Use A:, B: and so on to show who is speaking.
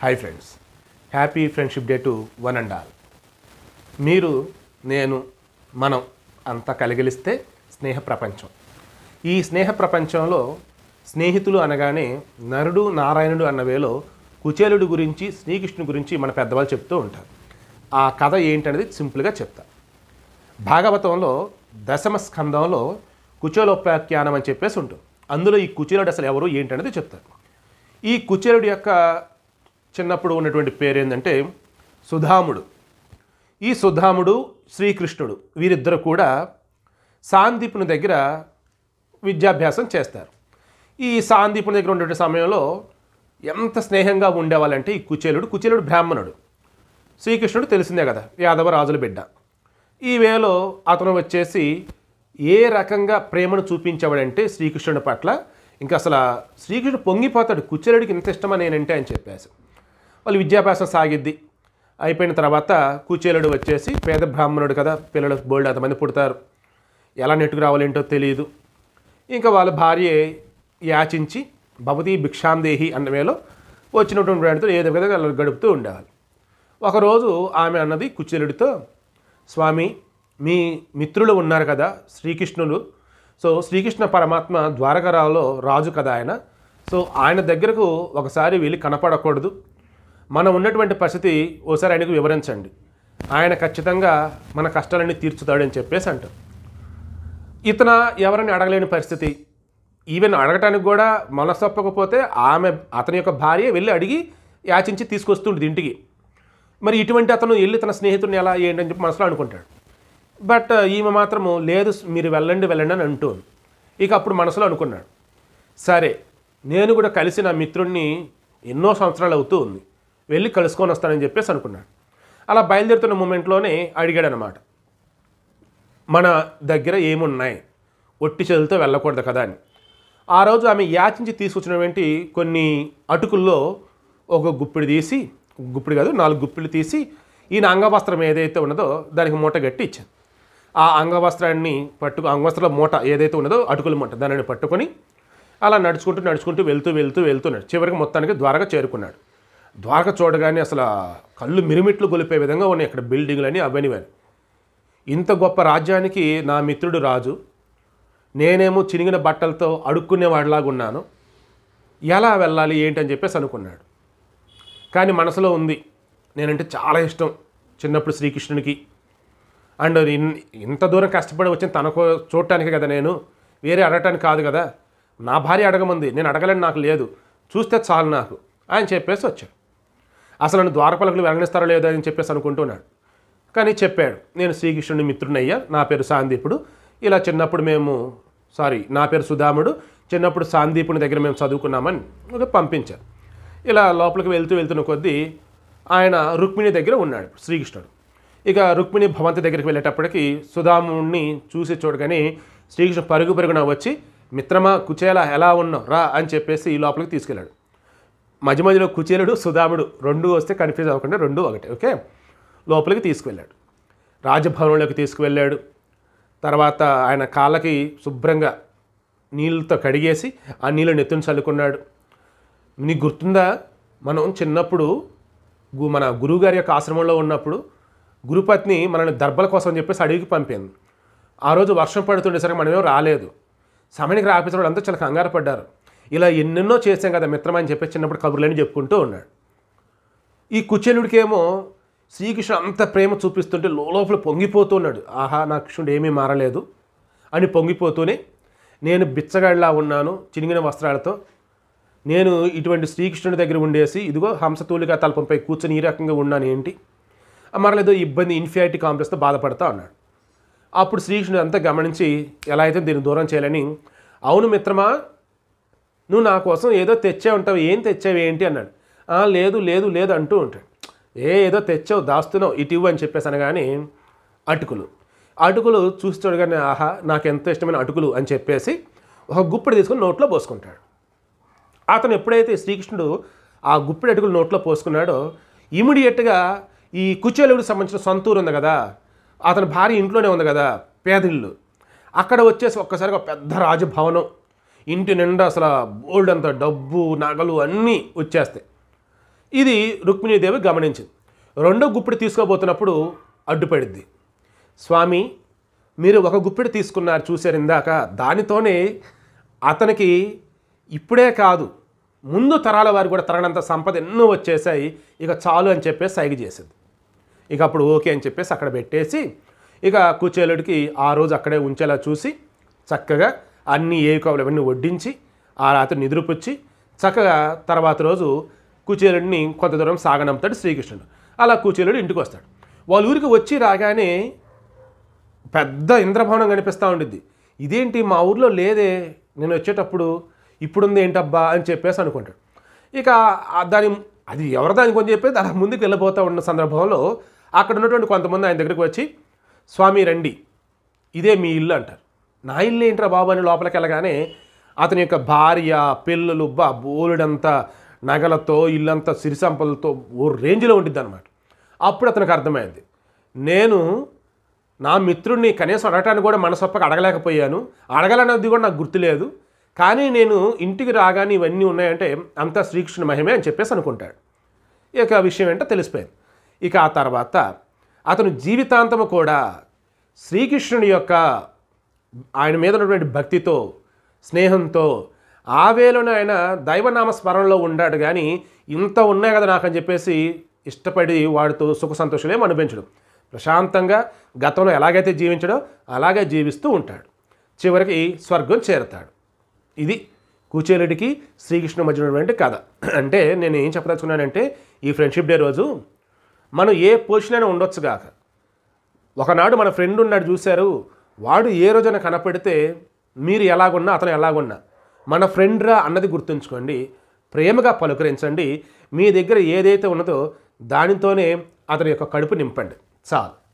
A: Hi friends happy friendship day to one and all మీరు నేను మనం అంతా కలిగిలిస్తే స్నేహ ప్రపంచం ఈ స్నేహ ప్రపంచంలో స్నేహితులు అనగానే నరుడు నారాయణుడు అన్న వేలో కుచేలుడు గురించి శ్రీకృష్ణుడి గురించి మన పెద్దవాళ్ళు చెప్తూ ఉంటారు ఆ కథ ఏంటనేది సింపుల్గా చెప్తా భాగవతంలో దశమ స్కందంలో కుచేలోపాఖ్యానం అని చెప్పేసి ఉంటుంది అందులో ఈ కుచేలుడు అసలు ఎవరు ఏంటనేది చెప్తారు ఈ కుచేలుడి యొక్క చిన్నప్పుడు ఉన్నటువంటి పేరు ఏంటంటే సుధాముడు ఈ సుధాముడు శ్రీకృష్ణుడు వీరిద్దరు కూడా సాందీపుని దగ్గర విద్యాభ్యాసం చేస్తారు ఈ సాందీపుని దగ్గర ఉండే సమయంలో ఎంత స్నేహంగా ఉండేవాళ్ళంటే ఈ కుచేలుడు కుచేలుడు బ్రాహ్మణుడు శ్రీకృష్ణుడు తెలిసిందే కదా యాదవ రాజుల బిడ్డ ఈ వేలో అతను వచ్చేసి ఏ రకంగా ప్రేమను చూపించేవాడంటే శ్రీకృష్ణుడి పట్ల ఇంకా అసలు శ్రీకృష్ణుడు పొంగిపోతాడు కుచేలుడికి ఇంత ఇష్టమని నేనంటే అని చెప్పేసి వాళ్ళు విద్యాభ్యాసం సాగిద్ది అయిపోయిన తర్వాత కుచేలుడు వచ్చేసి పేద బ్రాహ్మణుడు కదా పిల్లలు బోల్డ్ అంతమంది పుడతారు ఎలా నెట్టుకు రావాలేంటో తెలియదు ఇంకా వాళ్ళ భార్య యాచించి భవతి భిక్షాందేహి అన్న వేలో వచ్చినటువంటి వాడితో ఏదో విధంగా అలా గడుపుతూ ఉండేవాళ్ళు ఒకరోజు ఆమె అన్నది కుచేలుడితో స్వామి మీ మిత్రులు ఉన్నారు కదా శ్రీకృష్ణులు సో శ్రీకృష్ణ పరమాత్మ ద్వారకరావులో రాజు కదా ఆయన సో ఆయన దగ్గరకు ఒకసారి వెళ్ళి కనపడకూడదు మనం ఉన్నటువంటి పరిస్థితి ఓసారి ఆయనకు వివరించండి ఆయన ఖచ్చితంగా మన కష్టాలన్నీ తీర్చుతాడని చెప్పేసి అంటారు ఇతన ఎవరిని అడగలేని పరిస్థితి ఈవెన్ అడగటానికి కూడా మనసొప్పకపోతే ఆమె అతని యొక్క భార్య వెళ్ళి అడిగి యాచించి తీసుకొస్తుంటుంది ఇంటికి మరి ఇటువంటి అతను వెళ్ళి తన స్నేహితుడిని ఎలా ఏంటని చెప్పి మనసులో అనుకుంటాడు బట్ ఈమె మాత్రము లేదు మీరు వెళ్ళండి వెళ్ళండి అని అంటుంది ఇక అప్పుడు మనసులో అనుకున్నాడు సరే నేను కూడా కలిసి నా మిత్రుడిని ఎన్నో సంవత్సరాలు అవుతూ ఉంది వెళ్ళి కలుసుకొని వస్తానని చెప్పేసి అనుకున్నాడు అలా బయలుదేరుతున్న మూమెంట్లోనే అడిగాడు అనమాట మన దగ్గర ఏమున్నాయి ఒట్టి చేతులతో వెళ్ళకూడదు కదా అని ఆ రోజు ఆమె యాచించి తీసుకొచ్చినటువంటి కొన్ని అటుకుల్లో ఒక గుప్పిడి తీసి గుప్పిడి కాదు నాలుగు గుప్పిళ్ళు తీసి ఈయన అంగవస్త్రం ఏదైతే ఉన్నదో దానికి మూట గట్టి ఇచ్చాను ఆ అంగవస్త్రాన్ని పట్టుకు అంగవస్త్రాల మూట ఏదైతే ఉన్నదో అటుకుల మూట దానిని పట్టుకొని అలా నడుచుకుంటూ నడుచుకుంటూ వెళ్తూ వెళ్తూ వెళ్తున్నాడు చివరికి మొత్తానికి ద్వారక చేరుకున్నాడు ద్వారక చూడగానే అసలు ఆ కళ్ళు మిరుమిట్లు గొలిపే విధంగా ఉన్నాయి అక్కడ బిల్డింగ్లని అవన్నీ ఇవన్నీ. ఇంత గొప్ప రాజ్యానికి నా మిత్రుడు రాజు నేనేమో చినిగిన బట్టలతో అడుక్కునేవాడిలాగా ఉన్నాను ఎలా వెళ్ళాలి ఏంటని చెప్పేసి అనుకున్నాడు కానీ మనసులో ఉంది నేనంటే చాలా ఇష్టం చిన్నప్పుడు శ్రీకృష్ణునికి అండ్ ఇన్- ఇంత దూరం కష్టపడి వచ్చిన తనకు చూడటానికి కదా నేను వేరే అడగటానికి కాదు కదా నా భార్య అడగమంది నేను అడగలేని నాకు లేదు చూస్తే చాలు నాకు అని చెప్పేసి వచ్చాడు అసలు నన్ను ద్వారపాలకులు వెళ్ళనిస్తారో లేదో అని చెప్పేసి అనుకుంటున్నాడు కానీ చెప్పాడు నేను శ్రీకృష్ణుని మిత్రునయ్యా నా పేరు సాందీపుడు ఇలా చిన్నప్పుడు మేము సారీ నా పేరు సుధాముడు చిన్నప్పుడు సాందీపుని దగ్గర మేము చదువుకున్నామని ఒక పంపించారు ఇలా లోపలికి వెళ్తూ వెళ్తున్న కొద్దీ ఆయన రుక్మిణి దగ్గర ఉన్నాడు శ్రీకృష్ణుడు ఇక రుక్మిణి భవంతి దగ్గరికి వెళ్ళేటప్పటికి సుధాముడిని చూసి చూడగానే శ్రీకృష్ణుడు పరుగు పరుగున వచ్చి మిత్రమా కుచేలా ఎలా ఉన్నావు రా అని చెప్పేసి ఈ లోపలికి తీసుకెళ్ళాడు మధ్య మధ్యలో కుచేలుడు సుధాముడు రెండు వస్తే కన్ఫ్యూజ్ అవ్వకుండా రెండు ఒకటే ఓకే లోపలికి తీసుకువెళ్ళాడు రాజభవనంలోకి తీసుకువెళ్ళాడు తర్వాత ఆయన కాళ్ళకి శుభ్రంగా నీళ్ళతో కడిగేసి ఆ నీళ్ళు నెత్తుని చల్లుకున్నాడు నీకు గుర్తుందా మనం చిన్నప్పుడు గు- మన గురువుగారి యొక్క ఆశ్రమంలో ఉన్నప్పుడు గురుపత్ని మనల్ని దర్భల కోసం అని చెప్పేసి అడవికి పంపింది ఆ రోజు వర్షం పడుతుండేసరికి మనమేం రాలేదు సమయానికి రాపించిన వాళ్ళు అంతా చాలా కంగారు పడ్డారు ఇలా ఎన్నెన్నో చేశాం కదా మిత్రమా అని చెప్పేసి చిన్నప్పుడు కబుర్లని చెప్పుకుంటూ ఉన్నాడు ఈ కుచేలుడికేమో శ్రీకృష్ణుడు అంత ప్రేమ చూపిస్తుంటే లోపల పొంగిపోతున్నాడు ఆహా నా కృష్ణుడు ఏమీ మారలేదు అని పొంగిపోతూనే నేను బిచ్చగాడిలా ఉన్నాను చినిగిన వస్త్రాలతో నేను ఇటువంటి శ్రీకృష్ణుడి దగ్గర ఉండేసి ఇదిగో హంసతూలిగా తల్పంపై కూర్చొని ఈ రకంగా ఉన్నాను ఏంటి మరలేదో ఇబ్బంది ఇన్ఫియారిటీ కాంప్లెక్స్తో బాధపడతా ఉన్నాడు అప్పుడు శ్రీకృష్ణుడు అంతా గమనించి ఎలా అయితే దీన్ని దూరం చేయాలని అవును మిత్రమా నువ్వు నా కోసం ఏదో తెచ్చే ఉంటావు ఏం తెచ్చావు ఏంటి అన్నాడు "ఆ, లేదు లేదు లేదు అంటూ ఉంటాడు ఏ ఏదో తెచ్చావు దాస్తున్నావు ఇటు ఇవ్వు అని చెప్పేసి అనగానే అటుకులు అటుకులు చూసి చూడగానే ఆహా నాకు ఎంతో ఇష్టమైన అటుకులు అని చెప్పేసి ఒక గుప్పిడి తీసుకొని నోట్లో పోసుకుంటాడు అతను ఎప్పుడైతే శ్రీకృష్ణుడు ఆ గుప్పిడి అటుకులు నోట్లో పోసుకున్నాడో ఇమీడియట్గా ఈ కుచేలుడికి సంబంధించిన సొంత ఊరు ఉంది కదా అతని భార్య ఇంట్లోనే ఉంది కదా పేదిల్లు అక్కడ వచ్చేసి ఒక్కసారిగా ఒక పెద్ద రాజభవనం ఇంటి నిండా అసలు బోల్డ్ అంత డబ్బు నగలు అన్నీ వచ్చేస్తాయి ఇది రుక్మిణీదేవి గమనించింది రెండో గుప్పిడి తీసుకోబోతున్నప్పుడు అడ్డుపడిద్ది స్వామి మీరు ఒక గుప్పిడి తీసుకున్నారు చూశారు ఇందాక దానితోనే అతనికి ఇప్పుడే కాదు ముందు తరాల వారు కూడా తరగనంత సంపద ఎన్నో వచ్చేసాయి ఇక చాలు అని చెప్పేసి సైగ చేసింది ఇక అప్పుడు ఓకే అని చెప్పేసి అక్కడ పెట్టేసి ఇక కుచేలుడికి ఆ రోజు అక్కడే ఉంచేలా చూసి చక్కగా అన్ని ఏ కావాలి అవన్నీ వడ్డించి ఆ రాత్రి నిద్రపుచ్చి చక్కగా తర్వాత రోజు కుచేలుడిని కొంత దూరం సాగనంపుతాడు శ్రీకృష్ణుడు అలా కుచేలుడు ఇంటికి వస్తాడు వాళ్ళ ఊరికి వచ్చి రాగానే పెద్ద ఇంద్రభవనం కనిపిస్తూ ఉండిద్ది ఇదేంటి మా ఊర్లో లేదే నేను వచ్చేటప్పుడు ఇప్పుడుంది ఏంటబ్బా అని చెప్పేసి అనుకుంటాడు ఇక ఆ దాని అది ఎవరి దానికి అని చెప్పేసి అలా ముందుకు వెళ్ళిపోతూ ఉన్న సందర్భంలో అక్కడ ఉన్నటువంటి కొంతమంది ఆయన దగ్గరికి వచ్చి స్వామి రండి ఇదే మీ ఇల్లు అంటారు నా ఇల్లు ఏంట్రా బాబు అని లోపలికి వెళ్ళగానే అతని యొక్క భార్య పిల్లలు బా బోలుడంతా నగలతో ఇల్లంతా సిరి సంపదలతో ఓ రేంజ్లో ఉండిద్ది అనమాట అప్పుడు అతనికి అర్థమైంది నేను నా మిత్రుడిని కనీసం అడగటానికి కూడా మనసొప్పక అడగలేకపోయాను అడగాలన్నది కూడా నాకు గుర్తులేదు కానీ నేను ఇంటికి రాగానే ఇవన్నీ ఉన్నాయంటే అంతా శ్రీకృష్ణుని మహిమే అని చెప్పేసి అనుకుంటాడు ఇక ఆ విషయం ఏంటో తెలిసిపోయింది ఇక ఆ తర్వాత అతను జీవితాంతము కూడా శ్రీకృష్ణుడి యొక్క ఆయన మీద ఉన్నటువంటి భక్తితో స్నేహంతో ఆ వేలోనే ఆయన దైవనామ స్మరణలో ఉండాడు కానీ ఇంత ఉన్నాయి కదా నాకు అని చెప్పేసి ఇష్టపడి వాడుతూ సుఖ సంతోషాలేం అనిపించడం ప్రశాంతంగా గతంలో ఎలాగైతే జీవించడో అలాగే జీవిస్తూ ఉంటాడు చివరికి స్వర్గం చేరతాడు ఇది కూచేలుడికి శ్రీకృష్ణ మధ్య ఉన్నటువంటి కథ అంటే నేను ఏం చెప్పదలుచుకున్నానంటే ఈ ఫ్రెండ్షిప్ డే రోజు మనం ఏ పొజిషన్ అయినా ఉండొచ్చు కాక ఒకనాడు మన ఫ్రెండ్ ఉన్నాడు చూశారు వాడు ఏ రోజున కనపడితే మీరు ఎలాగున్నా అతను ఎలాగున్నా మన ఫ్రెండ్ రా అన్నది గుర్తుంచుకోండి ప్రేమగా పలుకరించండి మీ దగ్గర ఏదైతే ఉన్నదో దానితోనే అతని యొక్క కడుపు నింపండి చాలు